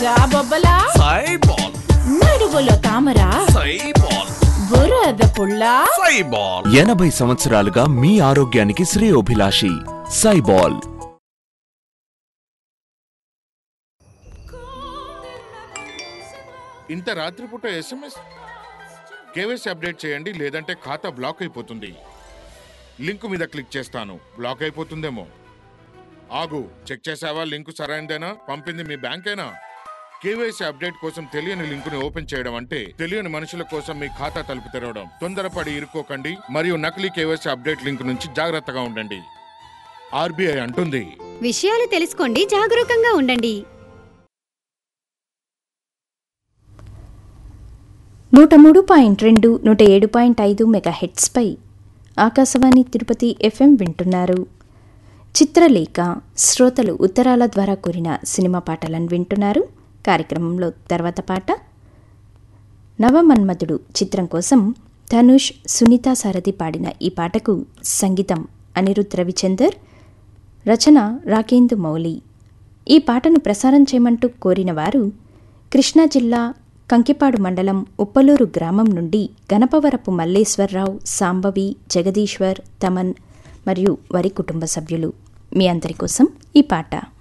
జాబొబ్బలా సైబాల్ నడుగులో తామరా సైబాల్ బురద పుల్లా సైబాల్ ఎనభై సంవత్సరాలుగా మీ ఆరోగ్యానికి శ్రేయోభిలాషి సైబాల్ ఇంత రాత్రిపూట ఎస్ఎంఎస్ కేవైసీ అప్డేట్ చేయండి లేదంటే ఖాతా బ్లాక్ అయిపోతుంది లింక్ మీద క్లిక్ చేస్తాను బ్లాక్ అయిపోతుందేమో ఆగు చెక్ చేసావా లింక్ సరైనదేనా పంపింది మీ బ్యాంకేనా కేవైసీ అప్డేట్ కోసం తెలియని లింకుని ఓపెన్ చేయడం అంటే తెలియని మనుషుల కోసం మీ ఖాతా తలుపు తెరవడం తొందరపడి ఇరుక్కోకండి మరియు నకిలీ కేవైసీ అప్డేట్ లింక్ నుంచి జాగ్రత్తగా ఉండండి ఆర్బీఐ అంటుంది విషయాలు తెలుసుకోండి జాగరూకంగా ఉండండి నూట మూడు పాయింట్ రెండు నూట ఏడు పాయింట్ ఐదు మెగా హెడ్స్పై ఆకాశవాణి తిరుపతి ఎఫ్ఎం వింటున్నారు చిత్రలేఖ శ్రోతలు ఉత్తరాల ద్వారా కూరిన సినిమా పాటలను వింటున్నారు కార్యక్రమంలో తర్వాత పాట నవమన్మధుడు చిత్రం కోసం ధనుష్ సునీత సారథి పాడిన ఈ పాటకు సంగీతం అనిరుద్ రవిచందర్ రచన రాకేందు మౌలి ఈ పాటను ప్రసారం చేయమంటూ కోరిన వారు కృష్ణా జిల్లా కంకిపాడు మండలం ఉప్పలూరు గ్రామం నుండి గణపవరపు మల్లేశ్వరరావు సాంబవి జగదీశ్వర్ తమన్ మరియు వారి కుటుంబ సభ్యులు మీ అందరి కోసం ఈ పాట